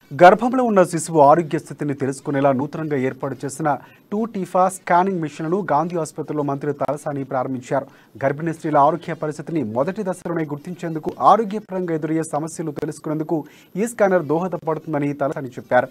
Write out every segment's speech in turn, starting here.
గర్భంలో ఉన్న శిశువు ఆరోగ్య స్థితిని తెలుసుకునేలా నూతనంగా ఏర్పాటు చేసిన టూ టీఫా స్కానింగ్ మిషన్లను గాంధీ ఆసుపత్రిలో మంత్రి తలసాని ప్రారంభించారు గర్భిణీ స్త్రీల ఆరోగ్య పరిస్థితిని మొదటి దశలోనే గుర్తించేందుకు ఆరోగ్యపరంగా ఎదురయ్యే సమస్యలు తెలుసుకునేందుకు ఈ స్కానర్ దోహదపడుతుందని తలసాని చెప్పారు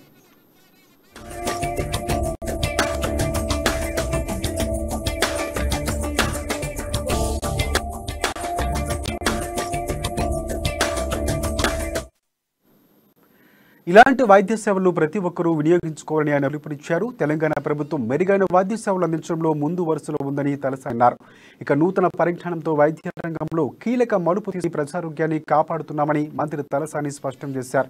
ఇలాంటి వైద్య సేవలు ప్రతి ఒక్కరూ వినియోగించుకోవాలని ఆయన పిలుపునిచ్చారు తెలంగాణ ప్రభుత్వం మెరుగైన వైద్య సేవలు అందించడంలో ముందు వరుసలో ఉందని తలసాని అన్నారు ఇక నూతన పరిజ్ఞానంతో వైద్య రంగంలో కీలక మలుపు తీసి ప్రజారోగ్యాన్ని కాపాడుతున్నామని మంత్రి తలసాని స్పష్టం చేశారు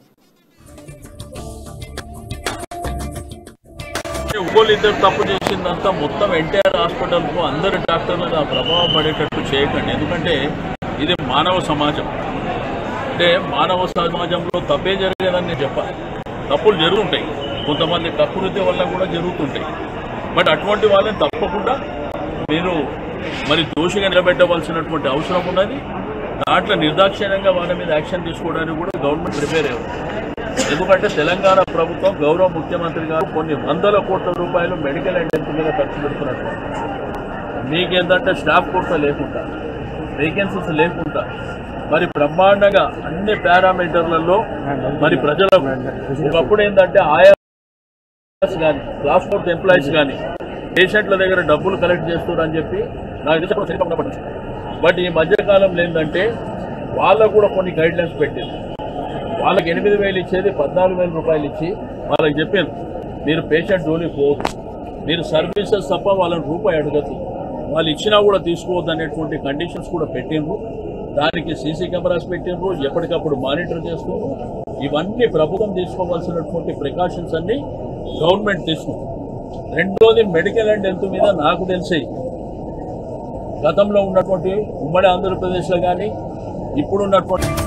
ఒక్కోళ్ళు ఇద్దరు తప్పు చేసిందంతా మొత్తం ఎన్టీఆర్ హాస్పిటల్కు అందరు డాక్టర్లకు ఆ ప్రభావం పడేటట్టు చేయకండి ఎందుకంటే ఇది మానవ సమాజం అంటే మానవ సమాజంలో తప్పే జరగదని నేను చెప్పాలి తప్పులు జరుగుతుంటాయి కొంతమంది ప్రకృతి వల్ల కూడా జరుగుతుంటాయి బట్ అటువంటి వాళ్ళని తప్పకుండా మీరు మరి దోషిగా నిలబెట్టవలసినటువంటి అవసరం ఉన్నది దాంట్లో నిర్దాక్షిణ్యంగా వాళ్ళ మీద యాక్షన్ తీసుకోవడానికి కూడా గవర్నమెంట్ ప్రిపేర్ అయ్యారు ఎందుకంటే తెలంగాణ ప్రభుత్వం గౌరవ ముఖ్యమంత్రి గారు కొన్ని వందల కోట్ల రూపాయలు మెడికల్ అండ్ హెల్త్ మీద ఖర్చు పెడుతున్నట్టు మీకేంటంటే స్టాఫ్ కోర్సా లేకుండా వేకెన్సీస్ లేకుండా మరి బ్రహ్మాండంగా అన్ని పారామీటర్లలో మరి ప్రజలకు ఒకప్పుడు ఏంటంటే ఆయా కానీ ట్రాన్స్పోర్ట్ ఎంప్లాయీస్ కానీ పేషెంట్ల దగ్గర డబ్బులు కలెక్ట్ చేస్తున్నారని చెప్పి నాకు తెలిసి అప్పుడు సరిపడా పడింది బట్ ఈ మధ్యకాలంలో ఏంటంటే వాళ్ళకు కూడా కొన్ని గైడ్ లైన్స్ పెట్టింది వాళ్ళకి ఎనిమిది వేలు ఇచ్చేది పద్నాలుగు వేల రూపాయలు ఇచ్చి వాళ్ళకి చెప్పాను మీరు పేషెంట్ జోలికి పోవద్దు మీరు సర్వీసెస్ తప్ప వాళ్ళని రూపాయి అడగద్దు వాళ్ళు ఇచ్చినా కూడా తీసుకోవద్దు అనేటువంటి కండిషన్స్ కూడా పెట్టిండ్రు దానికి సీసీ కెమెరాస్ పెట్టిండ్రు ఎప్పటికప్పుడు మానిటర్ చేస్తున్నారు ఇవన్నీ ప్రభుత్వం తీసుకోవాల్సినటువంటి ప్రికాషన్స్ అన్ని గవర్నమెంట్ తీసుకుంది రెండోది మెడికల్ అండ్ హెల్త్ మీద నాకు తెలిసి గతంలో ఉన్నటువంటి ఉమ్మడి ఆంధ్రప్రదేశ్లో కానీ ఇప్పుడున్నటువంటి